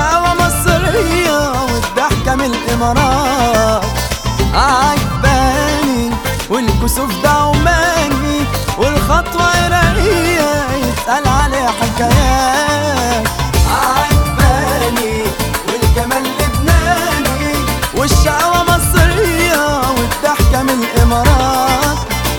والشقاوة مصرية والضحكة من الإمارات عجباني والكسوف ده عماني والخطوة عراقية يتقال عليها حكايات عجباني والجمال لبناني والشقاوة مصرية والضحكة من الإمارات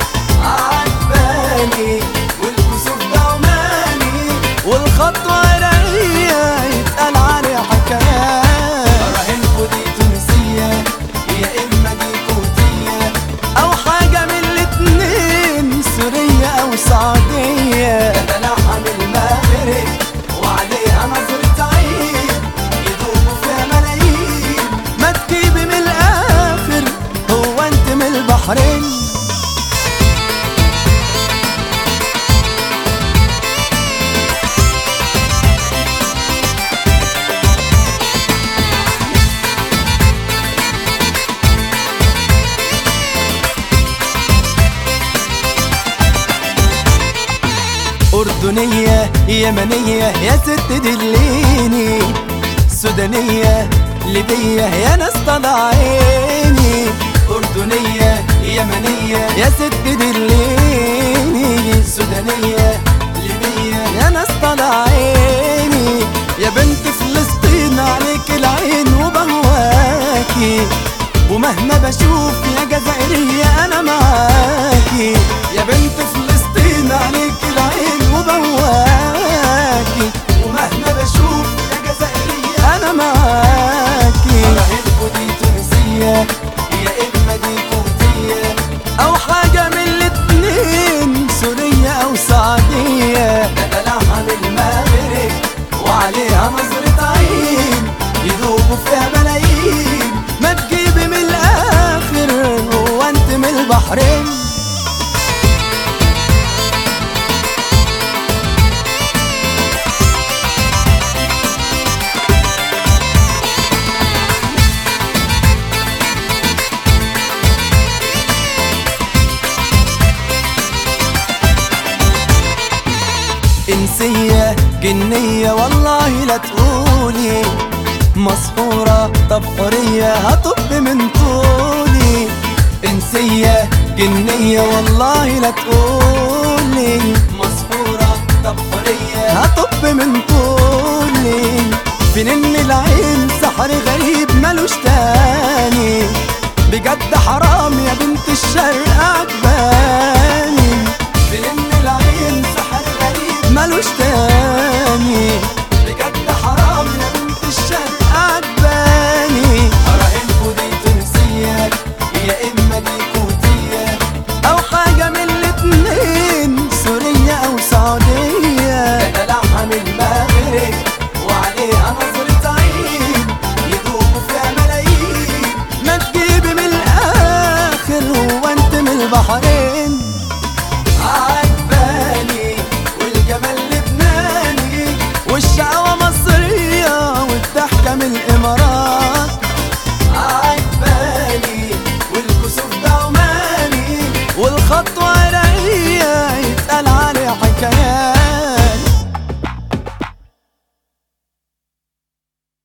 عجباني والكسوف ده عماني والخطوة عراقية يتقال عليها حكايات راهنكوا دي تونسية يا إما دي كويتية أو حاجة من الاتنين سورية أو سعودية دلعها من المغرب وعليها نظرة عين يدوبوا فيها ملايين ما تجيبي من الآخر هو أنت من البحرين أردنية يمنية يا ست دليني سودانية ليبية يا ناس طلع عيني أردنية يمنية يا ست دليني سودانية ليبية يا ناس طلع عيني يا بنت فلسطين عليك العين وبهواكي ومهما بشوف يا جزائرية أنا معاكي يا بنت فلسطين عليك العين وبواكي ومهما بشوف يا جزائرية أنا معاكي راهنكوا دي تونسية يا إما دي كويتية أو حاجة من الاتنين سورية أو سعودية ده دلعها من المغرب وعليها نظرة عين يدوبوا فيها ملايين ما تجيبي من الآخر هو أنت من البحرين إنسية جنية والله لا تقولي مسحورة طب حرية هطب من طولي إنسية جنية والله لا تقولي مسحورة طب حرية هطب من طولي فنن العين سحر غريب ملوش تاني بجد حرام يا بنت الشرق عجباني فنن العين سحر غريب ملوش تاني بجد حرام يا بنت الشرق عجباني أراهنكوا دي تونسية يا إما دي كويتية أو حاجة من الاتنين سورية أو سعودية دلعها من المغرب وعليها نظرة عين يدوبوا فيها ملايين ما تجيبي من الآخر هو أنت من البحرين عجباني والجمال لبناني والشقاوة مصرية والضحكة من الإمارات عجباني والكسوف ده عماني والخطوة